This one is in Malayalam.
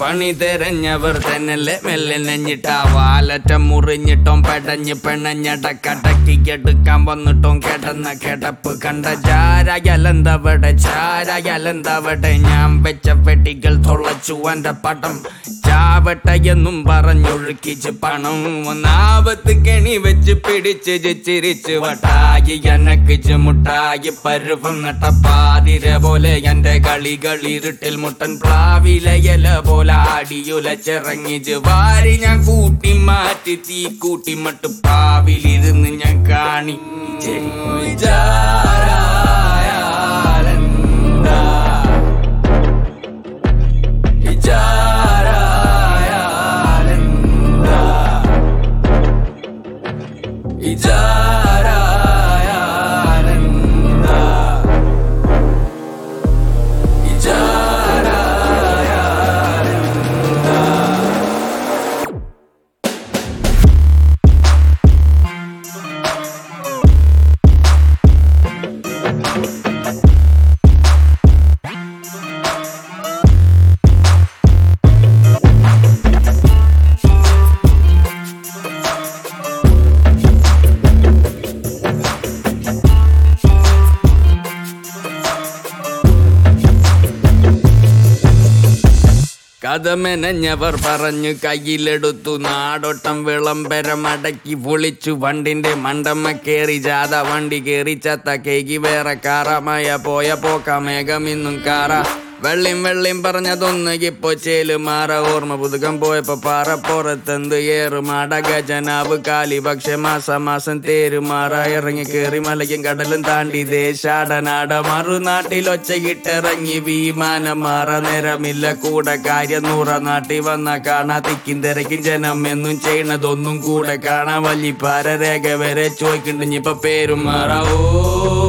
പണി തെരഞ്ഞവർ തന്നല്ലേ മെല്ലെ നെഞ്ഞിട്ടാ വാലറ്റം മുറിഞ്ഞിട്ടോം പെടഞ്ഞ് പെണ്ണഞ്ഞടക്കടക്കി എടുക്കാൻ വന്നിട്ടോം കേട്ടെന്ന കേട്ടപ്പ് കണ്ട ചാരയലെന്തവിടെ ചാരയലെന്തവിടെ ഞാൻ വെച്ച വെടികൾ തുളച്ചു എന്റെ പടം ചാവട്ടെ എന്നും പറഞ്ഞൊഴുക്കിച്ച് പണം ഒന്നാപത്ത് കെണി വെച്ച് പിടിച്ച് ചിരിച്ച് വട്ടായി എനക്കിച്ച് മുട്ടായി പരുവം നട്ട പാതിര പോലെ എന്റെ കളി കളിരുട്ടിൽ മുട്ടൻ പ്ലാവിലെ ഇല പോലെ ആടിയുലച്ചിറങ്ങിച്ച് വാരി ഞാൻ കൂട്ടി മാറ്റി തീ കൂട്ടി മട്ട് പാവിലിരുന്ന് ഞാൻ കാണി കഥമെനഞ്ഞവർ പറഞ്ഞു കയ്യിലെടുത്തു നാടോട്ടം വിളംബരം അടക്കി പൊളിച്ചു വണ്ടിന്റെ മണ്ടമ്മ കേറി ജാഥ വണ്ടി കേറി ചത്ത കേക്ക് വേറെ കാറമായ പോയ പോക്ക മേഘം ഇന്നും കാറ വെള്ളിം വെള്ളിം പറഞ്ഞതൊന്ന് ഇപ്പൊ ചേല് മാറ ഓർമ്മ പുതുക്കം പോയപ്പോ പാറപ്പുറത്തെന്ത് ഏറുമാട ഗജനാവ് കാലി പക്ഷെ മാസം മാസം തേരുമാറ ഇറങ്ങി കേറി മലയും കടലും താണ്ടി ദേശാടനാട മറുനാട്ടിൽ ഒച്ചയിട്ടിറങ്ങി വിമാനം മാറ നേരമില്ല കൂടെ കാര്യം നൂറ നാട്ടിൽ വന്ന കാണാ തിക്കും തിരക്കും ജനം എന്നും ചെയ്യണതൊന്നും കൂടെ കാണാൻ വലിയ രേഖ വരെ ചോദിക്കണ്ട് ഇപ്പൊ പേരും മാറ ഓ